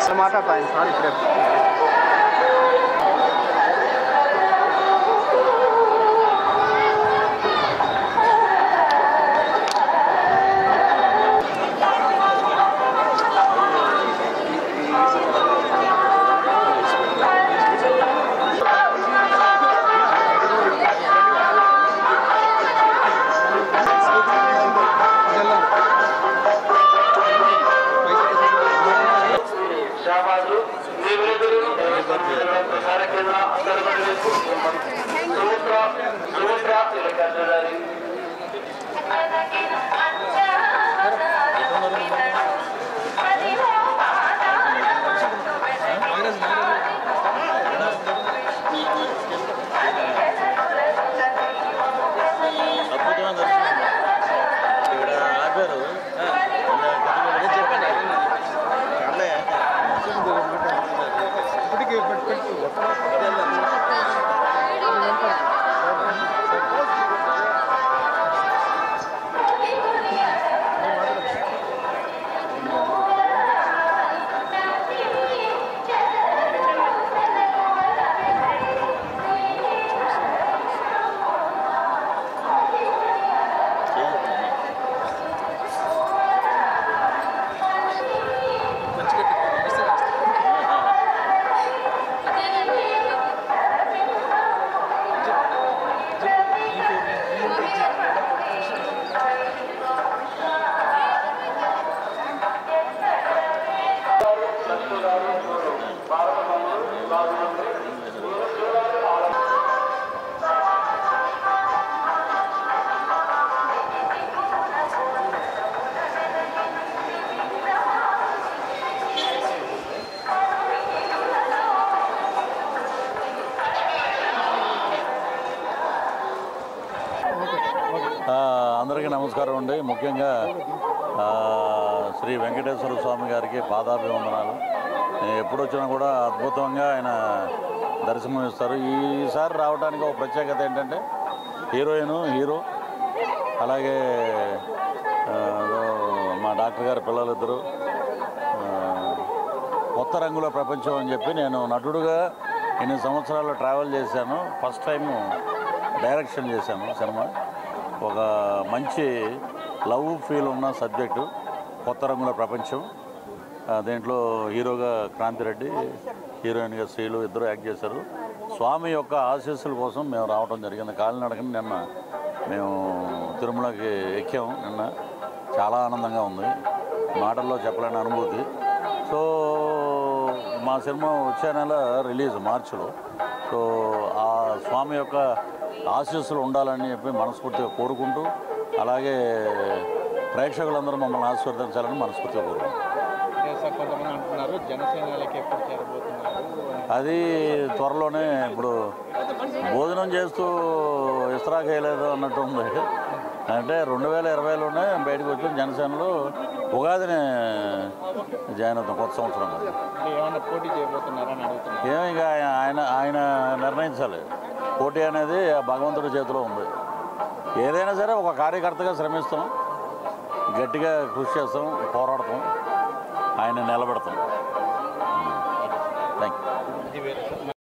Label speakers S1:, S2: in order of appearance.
S1: మాట్లాడతాను సార్ ఇప్పుడే
S2: షాబాజు దేవేంద్రుడు ప్రసార కేంద్ర అంతర్గత సుమిత్ర సుమిత్ర ఇలకాచారి
S3: అద్భుతమైన దర్శనం ఇక్కడ ఆపారు చెప్పండి అన్నయ్య ఆ, అందరికీ నమస్కారం అండి ముఖ్యంగా ఆ, శ్రీ వెంకటేశ్వర స్వామి గారికి పాదాభివందనాలు నేను ఎప్పుడు వచ్చినా కూడా అద్భుతంగా ఆయన దర్శనం ఇస్తారు ఈసారి రావడానికి ఒక ప్రత్యేకత ఏంటంటే హీరోయిన్ హీరో అలాగే ఆ, మా డాక్టర్ గారి పిల్లలిద్దరు ఆ, కొత్త రంగుల ప్రపంచం అని చెప్పి నేను నటుడుగా ఇన్ని సంవత్సరాలు ట్రావెల్ చేశాను ఫస్ట్ టైం డైరెక్షన్ చేశాను సినిమా ఒక మంచి లవ్ ఫీల్ ఉన్న సబ్జెక్టు కొత్త రంగుల ప్రపంచం ఆ, దీంట్లో హీరోగా క్రాంతిరెడ్డి హీరోయిన్గా శ్రీలు ఇద్దరు యాక్ట్ చేశారు స్వామి యొక్క ఆశీస్సుల కోసం మేము రావడం జరిగింది కాలినడకని నిన్న మేము తిరుమలకి ఎక్కాము నిన్న చాలా ఆనందంగా ఉంది మాటల్లో చెప్పలేని అనుభూతి సో మా సినిమా వచ్చే నెల రిలీజ్ మార్చిలో సో ఆ స్వామి యొక్క ఆశీస్సులు ఉండాలని చెప్పి మనస్ఫూర్తిగా కోరుకుంటూ అలాగే ప్రేక్షకులందరూ మమ్మల్ని ఆశీర్వదించాలని మనస్ఫూర్తిగా కోరుకుంటున్నాం
S1: సార్ కొంతమంది అంటున్నారు జనసేనలకి ఎప్పుడు చేరబోతున్నారు
S3: అది త్వరలోనే ఇప్పుడు భోజనం చేస్తూ ఇస్త్రాక్ వేయలేదు అన్నట్టు ఉంది అంటే రెండు వేల ఇరవైలోనే బయటకు వచ్చి జనసేనలో ఉగాదిని జాయిన్ అవుతాం కొత్త సంవత్సరం కదా
S1: అంటే ఏమన్నా పోటీ చేయబోతున్నారని అడుగుతున్నారు
S3: ఏమి ఇక ఆయన- ఆయన ఆయన నిర్ణయించాలి పోటీ అనేది ఆ భగవంతుడి చేతిలో ఉంది ఏదైనా సరే ఒక కార్యకర్తగా శ్రమిస్తాం గట్టిగా కృషి చేస్తాం పోరాడతాం ఆయన నిలబెడతాం థ్యాంక్ యూ
S1: ఇది వేరే సార్